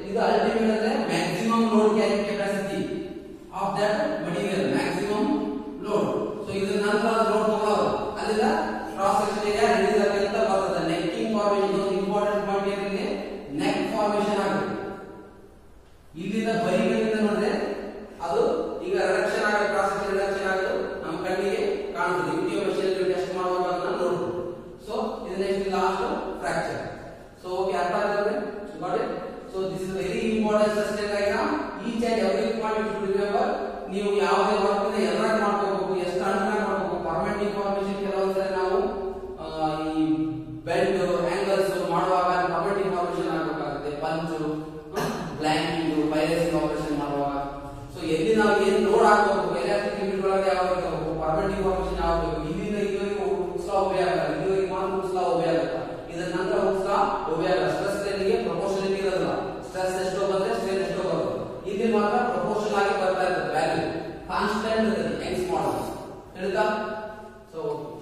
ಇದು ಅಲ್ಟಿಮೇಟ್ ಅಂದ್ರೆ maximum load carry capacity of that material maximum load so ಇದು ನಂತರ ಲೋಡ್ ತಗೊಳ್ಳೋದು ಅಲ್ಲಿಂದ ಕ್ರಾಸ್ ಸೆಕ್ಷನ್ ಏರಿಯಾ ರಿಲೀಸ್ ಆಗಿ ಅಂತ ಬರ್ತದೆ ನೆಕ್ಕಿಂಗ್ ಫಾರ್ಮೇಶನ್ ಇದು ಇಂಪಾರ್ಟೆಂಟ್ ಪಾಯಿಂಟ್ ಏನಿದೆ ನೆಕ್ ಫಾರ್ಮೇಶನ್ ಆಗುತ್ತೆ ಇಲ್ಲಿಂದ ಬರಿಗಳಿಂದ ನೋಡಿದ್ರೆ ಅದು ಈಗ ರಿಡಕ್ಷನ್ ಆಗ ಕ್ರಾಸ್ ಸೆಕ್ಷನ್ ರಿಡಕ್ಷನ್ ಆಗೋದು ನಮ್ಮ ಕಣ್ಣಿಗೆ ಕಾಣುತ್ತದೆ ವಿಡಿಯೋ ಮಷೀನ್ ಟೆಸ್ಟ್ ಮಾಡುವಾಗ ಅದನ್ನ ನೋಡ್ಬೋದು ಸೊ ಇದು next last fracture so okay ಅರ್ಥ ಆಗ್ತದೆ got it so this is very important sustain diagram each and every point you remember ನೀವು ಯಾವುದೇ ವರ್ಕ್ ಇದೆ ಎಲ್ಲ ಮಾಡ್ಕೋಬೇಕು ಎಷ್ಟು ಅಂಡರ್ಲೈನ್ ಮಾಡ್ಕೋಬೇಕು ಪರ್ಮನೆಂಟ್ ಇನ್ಫಾರ್ಮೇಶನ್ ಕೆಲವೊಂದ್ಸರಿ ನಾವು ಆ, ಈ ಬೆಲ್ಟ್ ಆಂಗಲ್ಸ್ ಮಾಡುವಾಗ ಪರ್ಮನೆಂಟ್ ಇನ್ಫಾರ್ಮೇಶನ್ ಆಗಬೇಕಾಗುತ್ತೆ ಪಂಚು ಬ್ಲ್ಯಾಂಕಿಂಗ್ ಪೈರಸಿ ಆಪರೇಷನ್ ಮಾಡುವಾಗ ಸೊ ಎಲ್ಲಿ ನಾವು ಏನು ಲೋಡ್ ಹಾಕಬೇಕು ಎಲೆಕ್ಟ್ರಿಕ್ ಯೂನಿಟ್ ಒಳಗೆ ಯಾವ ಇರಬೇಕು ಪರ್ಮನೆಂಟ್ ಇನ್ಫಾರ್ಮೇಶನ್ ಯಾವ ಬೇಕು ಇಲ್ಲಿಂದ ಇಲ್ಲಿವರೆಗೂ ಉತ್ಸವ ಒಬ್ಬೆ ಆಗಲ್ಲ ಇಲ್ಲಿವರೆಗೆ ಮಾತ್ರ ಉತ್ಸವ ಒಬ್ಬೆ ಆಗುತ್ತೆ ಇದರ ನಂತರ ಉತ್ಸವ ಒಬ್ಬೆ ಆಗಲ್ಲ ಸ್ಟ್ರೆಸ್ ಗೆ ಪ್ರಪೋರ್ಷನಲ್ ಇರೋದಿಲ್ಲ ಸ್ಟ್ರೆಸ್ ಎಷ್ಟೋ ಬಂದ್ರೆ ಸ್ಟ್ರೇನ್ ಎಷ್ಟೋ ಬರುತ್ತೆ ಇಲ್ಲಿ ಮಾತ್ರ ಪ್ರಪೋರ್ಷನ್ ಆಗಿ ಬರ್ತಾ ಇರ್ತದೆ ವ್ಯಾಲ್ಯೂ ಕಾನ್ಸ್ಟೆಂಟ್ ಇರುತ್ತೆ ಹೆಂಗ್ಸ್ ಮಾಡಲ್ ತಿಳಿತಾ ಸೊ